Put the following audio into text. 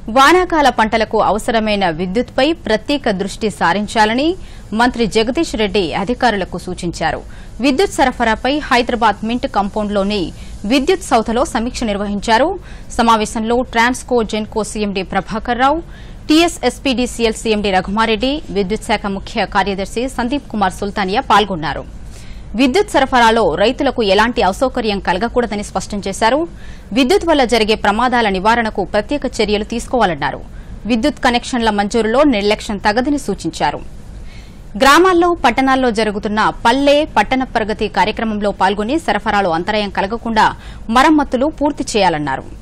వానాకాల పంటలకు అవసరమైన విద్యుత్పై ప్రత్యేక దృష్టి సారించాలని మంత్రి జగదీష్ రెడ్డి అధికారులకు సూచించారు విద్యుత్ సరఫరాపై హైదరాబాద్ మింట్ కాంపౌండ్లోని విద్యుత్ సౌధలో సమీక్ష నిర్వహించారు సమావేశంలో Transco Genco CMD Prabhakar Rao TSSPDCL CMD Raghuma Reddy విద్యుత్ శాఖ ముఖ్య కార్యదర్శి సందీప్ కుమార్ సుల్తానియా పాల్గొన్నారు విద్యుత్ సరఫరాలో రైతులకు ఎలాంటి అసౌకర్యం కలగకూడదని స్పష్టం చేశారు విద్యుత్ వల్ల జరిగే ప్రమాదాల నివారణకు ప్రత్యేక చర్యలు తీసుకోవాలన్నారు విద్యుత్ కనెక్షన్ల మంజూరులో నిర్లక్ష్యం తగదని సూచించారు గ్రామాల్లో పట్టణాల్లో జరుగుతున్న పల్లె పట్టణ ప్రగతి కార్యక్రమంలో పాల్గొని సరఫరాలో అంతరాయం కలగకుండా మరమ్మతులు పూర్తి చేయాలన్నారు